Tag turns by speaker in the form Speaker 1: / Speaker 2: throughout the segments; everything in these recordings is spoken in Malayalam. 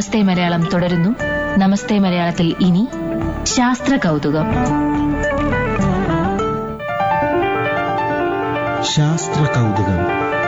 Speaker 1: നമസ്തേ മലയാളം തുടരുന്നു നമസ്തേ മലയാളത്തിൽ ഇനി ശാസ്ത്ര കൗതുകം
Speaker 2: ശാസ്ത്ര കൗതുകം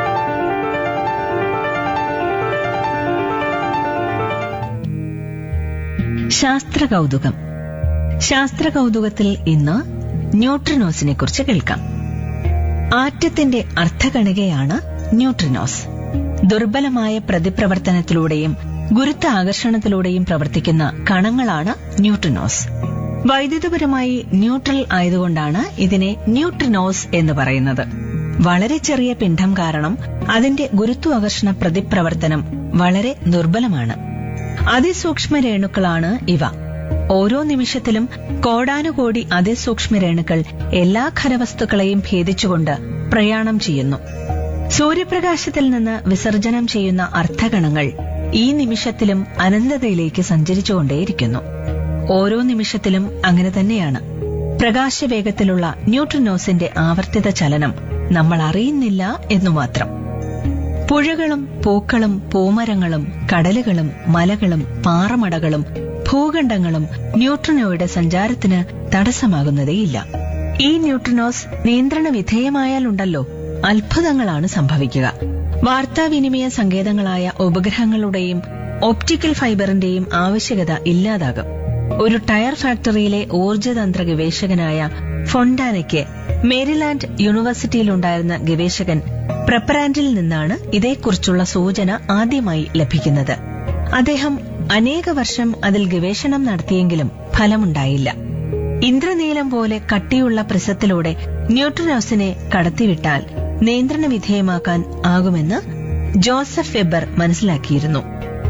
Speaker 3: ശാസ്ത്ര കൗതുകം ശാസ്ത്ര കൗതുകത്തിൽ ഇന്ന് ന്യൂട്രിനോസിനെ കുറിച്ച് കേൾക്കാം ആറ്റത്തിന്റെ അർത്ഥകണികയാണ് ന്യൂട്രിനോസ് ദുർബലമായ പ്രതിപ്രവർത്തനത്തിലൂടെയും ഗുരുത്വ ആകർഷണത്തിലൂടെയും പ്രവർത്തിക്കുന്ന കണങ്ങളാണ് ന്യൂട്രിനോസ് വൈദ്യുതപരമായി ന്യൂട്രൽ ആയതുകൊണ്ടാണ് ഇതിനെ ന്യൂട്രിനോസ് എന്ന് പറയുന്നത് വളരെ ചെറിയ പിണ്ഡം കാരണം അതിന്റെ ഗുരുത്വാകർഷണ പ്രതിപ്രവർത്തനം വളരെ ദുർബലമാണ് അതിസൂക്ഷ്മ രേണുക്കളാണ് ഇവ ഓരോ നിമിഷത്തിലും കോടാനുകോടി അതിസൂക്ഷ്മ രേണുക്കൾ എല്ലാ ഖരവസ്തുക്കളെയും ഭേദിച്ചുകൊണ്ട് പ്രയാണം ചെയ്യുന്നു സൂര്യപ്രകാശത്തിൽ നിന്ന് വിസർജനം ചെയ്യുന്ന അർത്ഥഗണങ്ങൾ ഈ നിമിഷത്തിലും അനന്തതയിലേക്ക് സഞ്ചരിച്ചുകൊണ്ടേയിരിക്കുന്നു ഓരോ നിമിഷത്തിലും അങ്ങനെ തന്നെയാണ് പ്രകാശവേഗത്തിലുള്ള ന്യൂട്രിനോസിന്റെ ആവർത്തിത ചലനം നമ്മൾ അറിയുന്നില്ല എന്നു മാത്രം പുഴകളും പൂക്കളും പൂമരങ്ങളും കടലുകളും മലകളും പാറമടകളും ഭൂഖണ്ഡങ്ങളും ന്യൂട്രിനോയുടെ സഞ്ചാരത്തിന് തടസ്സമാകുന്നതേയില്ല ഈ ന്യൂട്രിനോസ് നിയന്ത്രണ വിധേയമായാലുണ്ടല്ലോ അത്ഭുതങ്ങളാണ് സംഭവിക്കുക വാർത്താവിനിമയ സങ്കേതങ്ങളായ ഉപഗ്രഹങ്ങളുടെയും ഒപ്റ്റിക്കൽ ഫൈബറിന്റെയും ആവശ്യകത ഇല്ലാതാകും ഒരു ടയർ ഫാക്ടറിയിലെ ഊർജ്ജതന്ത്ര ഗവേഷകനായ ഫൊണ്ടാനയ്ക്ക് മേരിലാൻഡ് യൂണിവേഴ്സിറ്റിയിലുണ്ടായിരുന്ന ഗവേഷകൻ പ്രപ്പറാൻഡിൽ നിന്നാണ് ഇതേക്കുറിച്ചുള്ള സൂചന ആദ്യമായി ലഭിക്കുന്നത് അദ്ദേഹം അനേക വർഷം അതിൽ ഗവേഷണം നടത്തിയെങ്കിലും ഫലമുണ്ടായില്ല ഇന്ദ്രനീലം പോലെ കട്ടിയുള്ള പ്രിസത്തിലൂടെ ന്യൂട്രിനോസിനെ കടത്തിവിട്ടാൽ നിയന്ത്രണ വിധേയമാക്കാൻ ആകുമെന്ന് ജോസഫ് വെബർ മനസ്സിലാക്കിയിരുന്നു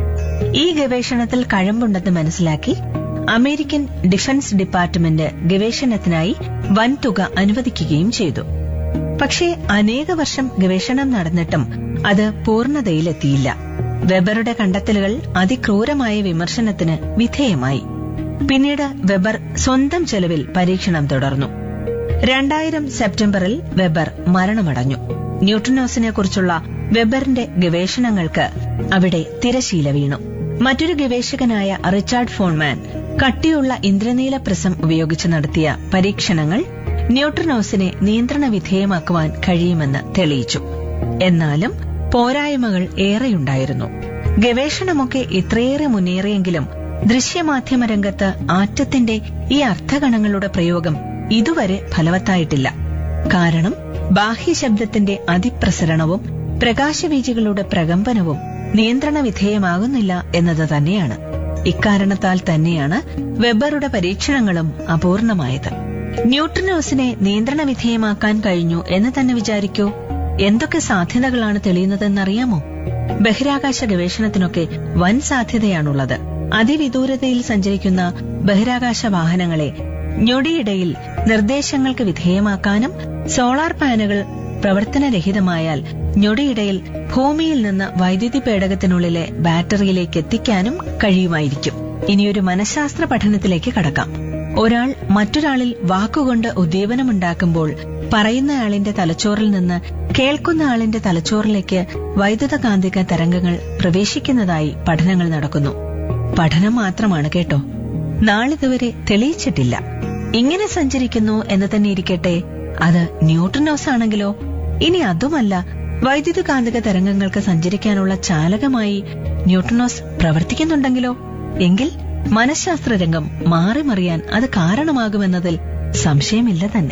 Speaker 3: ഈ ഗവേഷണത്തിൽ കഴമ്പുണ്ടെന്ന് മനസ്സിലാക്കി അമേരിക്കൻ ഡിഫൻസ് ഡിപ്പാർട്ട്മെന്റ് ഗവേഷണത്തിനായി വൻതുക അനുവദിക്കുകയും ചെയ്തു പക്ഷേ അനേക വർഷം ഗവേഷണം നടന്നിട്ടും അത് പൂർണ്ണതയിലെത്തിയില്ല വെബറുടെ കണ്ടെത്തലുകൾ അതിക്രൂരമായ വിമർശനത്തിന് വിധേയമായി പിന്നീട് വെബർ സ്വന്തം ചെലവിൽ പരീക്ഷണം തുടർന്നു രണ്ടായിരം സെപ്റ്റംബറിൽ വെബർ മരണമടഞ്ഞു ന്യൂട്രിനോസിനെ കുറിച്ചുള്ള വെബറിന്റെ ഗവേഷണങ്ങൾക്ക് അവിടെ തിരശീല വീണു മറ്റൊരു ഗവേഷകനായ റിച്ചാർഡ് ഫോൺമാൻ കട്ടിയുള്ള ഇന്ദ്രനീല പ്രസം ഉപയോഗിച്ച് നടത്തിയ പരീക്ഷണങ്ങൾ ന്യൂട്രിനോസിനെ നിയന്ത്രണ വിധേയമാക്കുവാൻ കഴിയുമെന്ന് തെളിയിച്ചു എന്നാലും പോരായ്മകൾ ഏറെയുണ്ടായിരുന്നു ഗവേഷണമൊക്കെ ഇത്രയേറെ മുന്നേറിയെങ്കിലും ദൃശ്യമാധ്യമ രംഗത്ത് ആറ്റത്തിന്റെ ഈ അർത്ഥഗണങ്ങളുടെ പ്രയോഗം ഇതുവരെ ഫലവത്തായിട്ടില്ല കാരണം ബാഹ്യശബ്ദത്തിന്റെ അതിപ്രസരണവും പ്രകാശവീചികളുടെ പ്രകമ്പനവും നിയന്ത്രണ വിധേയമാകുന്നില്ല എന്നത് തന്നെയാണ് ഇക്കാരണത്താൽ തന്നെയാണ് വെബറുടെ പരീക്ഷണങ്ങളും അപൂർണമായത് ന്യൂട്രിനോസിനെ നിയന്ത്രണ വിധേയമാക്കാൻ കഴിഞ്ഞു എന്ന് തന്നെ വിചാരിക്കൂ എന്തൊക്കെ സാധ്യതകളാണ് തെളിയുന്നതെന്നറിയാമോ ബഹിരാകാശ ഗവേഷണത്തിനൊക്കെ വൻ സാധ്യതയാണുള്ളത് അതിവിദൂരതയിൽ സഞ്ചരിക്കുന്ന ബഹിരാകാശ വാഹനങ്ങളെ ഞൊടിയിടയിൽ നിർദ്ദേശങ്ങൾക്ക് വിധേയമാക്കാനും സോളാർ പാനലുകൾ പ്രവർത്തനരഹിതമായാൽ ഞൊടിയിടയിൽ ഭൂമിയിൽ നിന്ന് വൈദ്യുതി പേടകത്തിനുള്ളിലെ ബാറ്ററിയിലേക്ക് എത്തിക്കാനും കഴിയുമായിരിക്കും ഇനിയൊരു മനഃശാസ്ത്ര പഠനത്തിലേക്ക് കടക്കാം ഒരാൾ മറ്റൊരാളിൽ വാക്കുകൊണ്ട് ഉദ്ദീപനമുണ്ടാക്കുമ്പോൾ പറയുന്നയാളിന്റെ തലച്ചോറിൽ നിന്ന് കേൾക്കുന്ന ആളിന്റെ തലച്ചോറിലേക്ക് വൈദ്യുതകാന്തിക തരംഗങ്ങൾ പ്രവേശിക്കുന്നതായി പഠനങ്ങൾ നടക്കുന്നു പഠനം മാത്രമാണ് കേട്ടോ നാളിതുവരെ തെളിയിച്ചിട്ടില്ല ഇങ്ങനെ സഞ്ചരിക്കുന്നു എന്ന് തന്നെ ഇരിക്കട്ടെ അത് ന്യൂട്രിനോസ് ആണെങ്കിലോ ഇനി അതുമല്ല വൈദ്യുതകാന്തിക തരംഗങ്ങൾക്ക് സഞ്ചരിക്കാനുള്ള ചാലകമായി ന്യൂട്രിനോസ് പ്രവർത്തിക്കുന്നുണ്ടെങ്കിലോ എങ്കിൽ മനഃശാസ്ത്ര രംഗം മാറിമറിയാൻ അത് കാരണമാകുമെന്നതിൽ സംശയമില്ല തന്നെ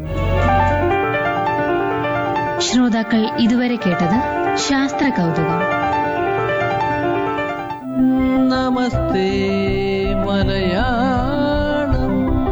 Speaker 1: ശ്രോതാക്കൾ ഇതുവരെ കേട്ടത് ശാസ്ത്ര കൗതുകം
Speaker 4: നമസ്തേ മലയാളം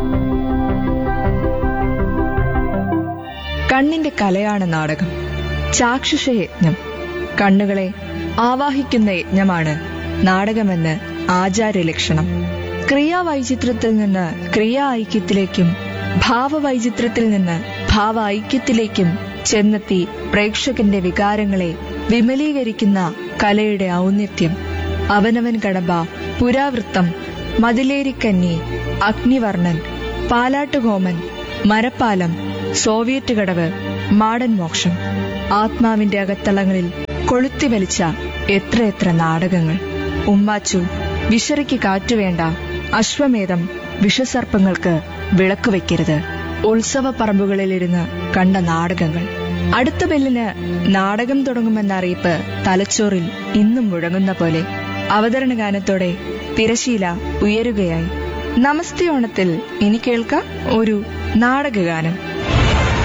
Speaker 5: കണ്ണിന്റെ കലയാണ് നാടകം ചാക്ഷുഷയജ്ഞം കണ്ണുകളെ ആവാഹിക്കുന്ന യജ്ഞമാണ് നാടകമെന്ന് ആചാര്യലക്ഷണം ക്രിയാവൈചിത്രത്തിൽ നിന്ന് ക്രിയാ ഐക്യത്തിലേക്കും ഭാവവൈചിത്രത്തിൽ നിന്ന് ഭാവ ഐക്യത്തിലേക്കും ചെന്നെത്തി പ്രേക്ഷകന്റെ വികാരങ്ങളെ വിമലീകരിക്കുന്ന കലയുടെ ഔന്നത്യം അവനവൻ കടമ്പ പുരാവൃത്തം മതിലേരിക്കന്നി അഗ്നിവർണ്ണൻ പാലാട്ടുകോമൻ മരപ്പാലം സോവിയറ്റ് കടവ് മാടൻ മോക്ഷം ആത്മാവിന്റെ അകത്തളങ്ങളിൽ കൊളുത്തി വലിച്ച എത്രയെത്ര നാടകങ്ങൾ ഉമ്മാച്ചു വിശറിക്ക് കാറ്റുവേണ്ട അശ്വമേധം വിഷസർപ്പങ്ങൾക്ക് വിളക്ക് വെക്കരുത് ഉത്സവ പറമ്പുകളിലിരുന്ന് കണ്ട നാടകങ്ങൾ അടുത്ത ബെല്ലിന് നാടകം തുടങ്ങുമെന്ന അറിയിപ്പ് തലച്ചോറിൽ ഇന്നും മുഴങ്ങുന്ന പോലെ അവതരണ ഗാനത്തോടെ തിരശീല ഉയരുകയായി നമസ്തേ ഓണത്തിൽ ഇനി കേൾക്കാം ഒരു നാടകഗാനം